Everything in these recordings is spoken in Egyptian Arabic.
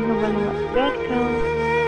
النبلاء دوت كوم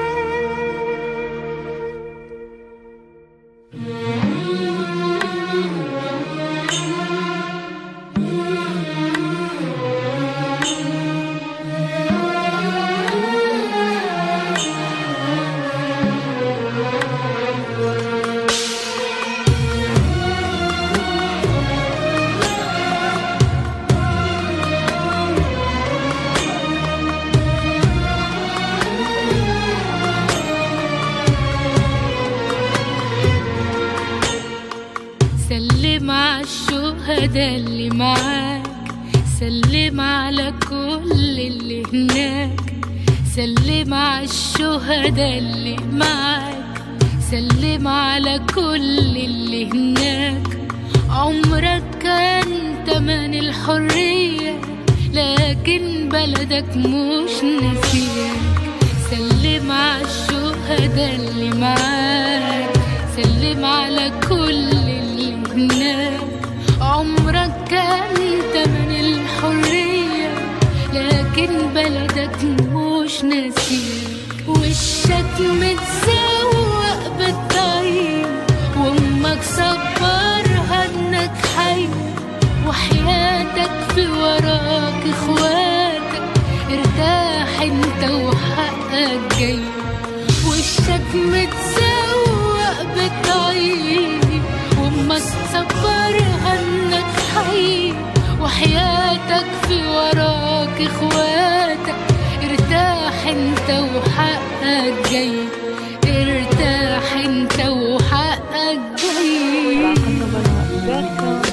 سلم على الشهداء اللي معاك سلم على كل اللي هناك سلم على الشهداء اللي معاك سلم على كل اللي هناك عمرك كان تمن الحرية لكن بلدك مش نسيك سلم على الشهداء اللي معاك سلم على كل اللي هناك عمرك كان تمن الحرية لكن بلدك مش ناسيك وشك متسوق بالطيب وامك صبرها انك حي وحياتك في وراك اخواتك ارتاح انت وحقك جاي وشك متسوق بالطيب وامك صبرها انك حي وحياتك في وراك اخواتك ارتاح انت وحقك جاي ارتاح انت وحقك جاي راق النبلاء دوت كوم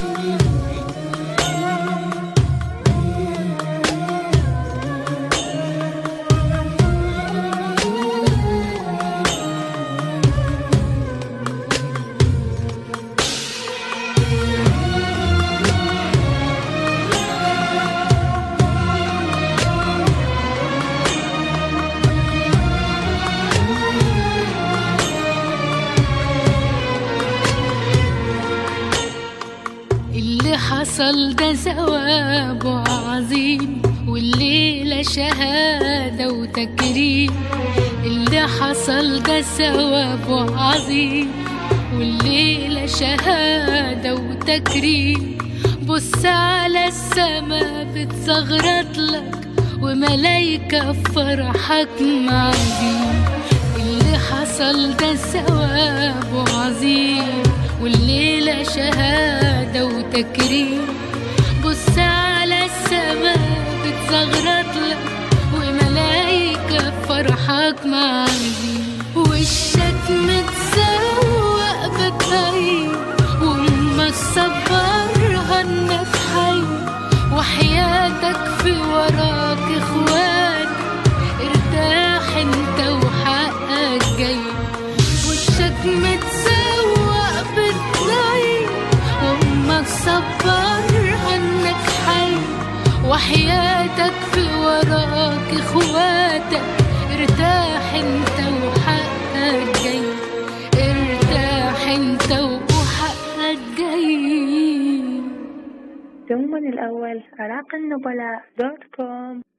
اللي حصل ده ثوابه عظيم والليلة شهادة وتكريم اللي حصل ده ثوابه عظيم والليلة شهادة وتكريم بص على السما بتزغرط لك وملايكة في فرحك معزين اللي حصل ده ثوابه عظيم والليلة شهادة وتكريم بص على السماء بتزغرط لك وملايكة في فرحك معزين وشك متسوق بالطيب وامك صبرها انك حي وحياتك في وراك اخواتك ارتاح انت وحقك جاي وشك متسوق بالطيب وامك صبرها انك حي وحياتك في وراك اخواتك ارتاح انت وحقك جاي ارتاح انت وحقك جاي دوما الأول عراق النبلاء دوت كوم